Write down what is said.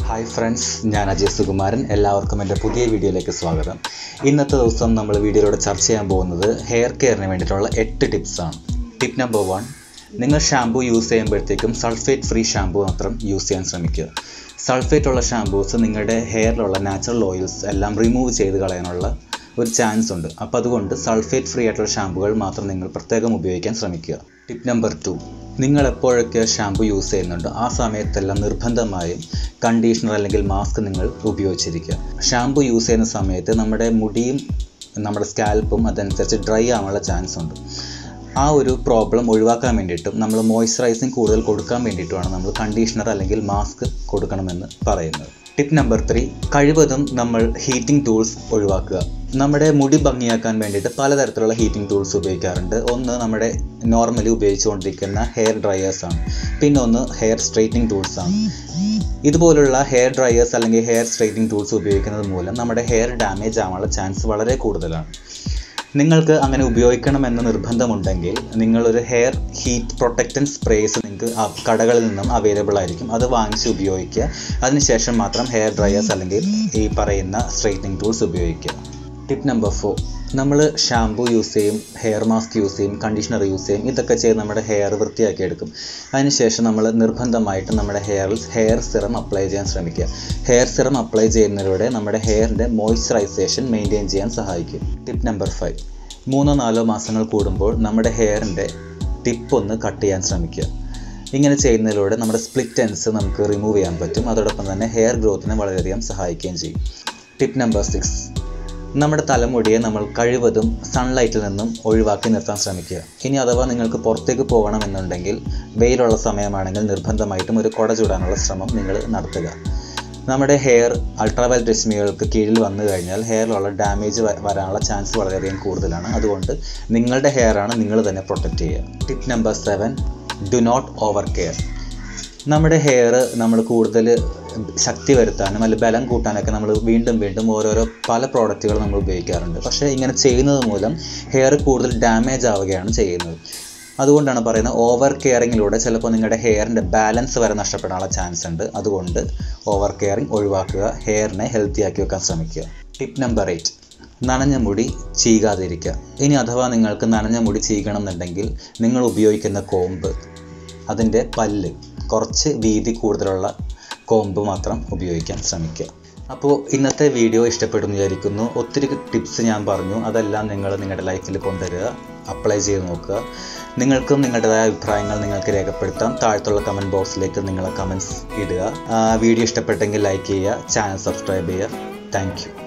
hi friends ഞാൻ അജയ് സുകുമാരൻ എല്ലാവർക്കും എൻ്റെ പുതിയ വീഡിയോയിലേക്ക് സ്വാഗതം ഇന്നത്തെ ദിവസം നമ്മൾ വീഡിയോയിലൂടെ ചർച്ച ചെയ്യാൻ പോകുന്നത് ഹെയർ കെയറിന് വേണ്ടിയിട്ടുള്ള എട്ട് ടിപ്സാണ് ടിപ്പ് നമ്പർ വൺ നിങ്ങൾ ഷാമ്പു യൂസ് ചെയ്യുമ്പോഴത്തേക്കും സൾഫേറ്റ് ഫ്രീ ഷാമ്പു മാത്രം യൂസ് ചെയ്യാൻ ശ്രമിക്കുക സൾഫേറ്റ് ഉള്ള ഷാമ്പൂസ് നിങ്ങളുടെ ഹെയറിലുള്ള നാച്ചുറൽ ഓയിൽസ് എല്ലാം റിമൂവ് ചെയ്ത് കളയാനുള്ള ഒരു ചാൻസ് ഉണ്ട് അപ്പോൾ അതുകൊണ്ട് സൾഫേറ്റ് ഫ്രീ ആയിട്ടുള്ള ഷാമ്പുകൾ മാത്രം നിങ്ങൾ പ്രത്യേകം ഉപയോഗിക്കാൻ ശ്രമിക്കുക ടിപ്പ് നമ്പർ ടു നിങ്ങൾ എപ്പോഴൊക്കെ ഷാമ്പു യൂസ് ചെയ്യുന്നുണ്ടോ ആ സമയത്തെല്ലാം നിർബന്ധമായും കണ്ടീഷണർ അല്ലെങ്കിൽ മാസ്ക് നിങ്ങൾ ഉപയോഗിച്ചിരിക്കുക ഷാമ്പു യൂസ് ചെയ്യുന്ന സമയത്ത് നമ്മുടെ മുടിയും നമ്മുടെ സ്കാൽപ്പും അതനുസരിച്ച് ഡ്രൈ ആവാനുള്ള ചാൻസ് ഉണ്ട് ആ ഒരു പ്രോബ്ലം ഒഴിവാക്കാൻ വേണ്ടിയിട്ടും നമ്മൾ മോയ്സ്ചറൈസിങ് കൂടുതൽ കൊടുക്കാൻ വേണ്ടിയിട്ടുമാണ് നമ്മൾ കണ്ടീഷണർ അല്ലെങ്കിൽ മാസ്ക് കൊടുക്കണമെന്ന് പറയുന്നത് ടിപ്പ് നമ്പർ ത്രീ കഴിവതും നമ്മൾ ഹീറ്റിംഗ് ടൂൾസ് ഒഴിവാക്കുക നമ്മുടെ മുടി ഭംഗിയാക്കാൻ വേണ്ടിയിട്ട് പലതരത്തിലുള്ള ഹീറ്റിംഗ് ടൂൾസ് ഉപയോഗിക്കാറുണ്ട് ഒന്ന് നമ്മുടെ നോർമലി ഉപയോഗിച്ചുകൊണ്ടിരിക്കുന്ന ഹെയർ ഡ്രയേഴ്സ് ആണ് പിന്നെ ഒന്ന് ഹെയർ സ്ട്രൈറ്റനിങ് ടൂൾസ് ആണ് ഇതുപോലുള്ള ഹെയർ ഡ്രയേഴ്സ് അല്ലെങ്കിൽ ഹെയർ സ്ട്രൈറ്റനിങ് ടൂൾസ് ഉപയോഗിക്കുന്നത് മൂലം നമ്മുടെ ഹെയർ ഡാമേജ് ആവാനുള്ള ചാൻസ് വളരെ കൂടുതലാണ് നിങ്ങൾക്ക് അങ്ങനെ ഉപയോഗിക്കണമെന്ന് നിർബന്ധമുണ്ടെങ്കിൽ നിങ്ങളൊരു ഹെയർ ഹീറ്റ് പ്രൊട്ടക്റ്റൻ സ്പ്രേസ് നിങ്ങൾക്ക് ആ കടകളിൽ നിന്നും അവൈലബിൾ ആയിരിക്കും അത് വാങ്ങിച്ച് ഉപയോഗിക്കുക അതിനുശേഷം മാത്രം ഹെയർ ഡ്രയേഴ്സ് അല്ലെങ്കിൽ ഈ പറയുന്ന സ്ട്രൈറ്റനിങ് ടൂൾസ് ഉപയോഗിക്കുക ടിപ്പ് നമ്പർ ഫോർ നമ്മൾ ഷാമ്പു യൂസ് ചെയ്യും ഹെയർ മാസ്ക് യൂസ് ചെയ്യും കണ്ടീഷണർ യൂസ് ചെയ്യും ഇതൊക്കെ ചെയ്ത് നമ്മുടെ ഹെയർ വൃത്തിയാക്കി എടുക്കും അതിനുശേഷം നമ്മൾ നിർബന്ധമായിട്ട് നമ്മുടെ ഹെയറിൽ ഹെയർ സിറം അപ്ലൈ ചെയ്യാൻ ശ്രമിക്കുക ഹെയർ സിറം അപ്ലൈ ചെയ്യുന്നതിലൂടെ നമ്മുടെ ഹെയറിൻ്റെ മോയ്സ്ചറൈസേഷൻ മെയിൻറ്റെയിൻ ചെയ്യാൻ സഹായിക്കും ടിപ്പ് നമ്പർ ഫൈവ് മൂന്നോ നാലോ മാസങ്ങൾ കൂടുമ്പോൾ നമ്മുടെ ഹെയറിൻ്റെ ടിപ്പ് ഒന്ന് കട്ട് ചെയ്യാൻ ശ്രമിക്കുക ഇങ്ങനെ ചെയ്യുന്നതിലൂടെ നമ്മുടെ സ്പ്ലിറ്റ് എൻസ് നമുക്ക് റിമൂവ് ചെയ്യാൻ പറ്റും അതോടൊപ്പം തന്നെ ഹെയർ ഗ്രോത്തിനെ വളരെയധികം സഹായിക്കുകയും ചെയ്യും ടിപ്പ് നമ്പർ സിക്സ് നമ്മുടെ തലമുടിയെ നമ്മൾ കഴിവതും സൺലൈറ്റിൽ നിന്നും ഒഴിവാക്കി നിർത്താൻ ശ്രമിക്കുക ഇനി അഥവാ നിങ്ങൾക്ക് പുറത്തേക്ക് പോകണമെന്നുണ്ടെങ്കിൽ വെയിലുള്ള സമയമാണെങ്കിൽ നിർബന്ധമായിട്ടും ഒരു കുട ചൂടാനുള്ള ശ്രമം നിങ്ങൾ നടത്തുക നമ്മുടെ ഹെയർ അൾട്രാവയലറ്റ് രശ്മികൾക്ക് കീഴിൽ വന്നു കഴിഞ്ഞാൽ ഹെയറിലുള്ള ഡാമേജ് വരാനുള്ള ചാൻസ് വളരെയധികം കൂടുതലാണ് അതുകൊണ്ട് നിങ്ങളുടെ ഹെയറാണ് നിങ്ങൾ തന്നെ പ്രൊട്ടക്റ്റ് ചെയ്യുക tip number seven do not over care നമ്മുടെ ഹെയർ നമ്മൾ കൂടുതൽ ശക്തി വരുത്താനും അല്ലെങ്കിൽ ബലം കൂട്ടാനൊക്കെ നമ്മൾ വീണ്ടും വീണ്ടും ഓരോരോ പല പ്രോഡക്റ്റുകൾ നമ്മൾ ഉപയോഗിക്കാറുണ്ട് പക്ഷേ ഇങ്ങനെ ചെയ്യുന്നത് മൂലം ഹെയർ കൂടുതൽ ഡാമേജ് ആവുകയാണ് ചെയ്യുന്നത് അതുകൊണ്ടാണ് പറയുന്നത് ഓവർ കെയറിങ്ങിലൂടെ ചിലപ്പോൾ നിങ്ങളുടെ ഹെയറിൻ്റെ ബാലൻസ് വരെ നഷ്ടപ്പെടാനുള്ള ചാൻസ് ഉണ്ട് അതുകൊണ്ട് ഓവർ കെയറിങ് ഒഴിവാക്കുക ഹെയറിനെ ഹെൽത്തി ആക്കി വെക്കാൻ ശ്രമിക്കുക ടിപ്പ് നമ്പർ എയ്റ്റ് നനഞ്ഞ മുടി ചീകാതിരിക്കുക ഇനി അഥവാ നിങ്ങൾക്ക് നനഞ്ഞ മുടി ചീകണം എന്നുണ്ടെങ്കിൽ നിങ്ങൾ ഉപയോഗിക്കുന്ന കോമ്പ് അതിൻ്റെ പല്ല് കുറച്ച് വീതി കൂടുതലുള്ള കോമ്പ് മാത്രം ഉപയോഗിക്കാൻ ശ്രമിക്കുക അപ്പോൾ ഇന്നത്തെ വീഡിയോ ഇഷ്ടപ്പെടുന്നു വിചാരിക്കുന്നു ഒത്തിരി ടിപ്സ് ഞാൻ പറഞ്ഞു അതെല്ലാം നിങ്ങൾ നിങ്ങളുടെ ലൈഫിൽ കൊണ്ടുവരിക അപ്ലൈ ചെയ്ത് നോക്കുക നിങ്ങൾക്കും നിങ്ങളുടേതായ അഭിപ്രായങ്ങൾ നിങ്ങൾക്ക് രേഖപ്പെടുത്താം താഴത്തുള്ള കമൻറ്റ് ബോക്സിലേക്ക് നിങ്ങൾ കമൻറ്റ്സ് ഇടുക വീഡിയോ ഇഷ്ടപ്പെട്ടെങ്കിൽ ലൈക്ക് ചെയ്യുക ചാനൽ സബ്സ്ക്രൈബ് ചെയ്യുക താങ്ക്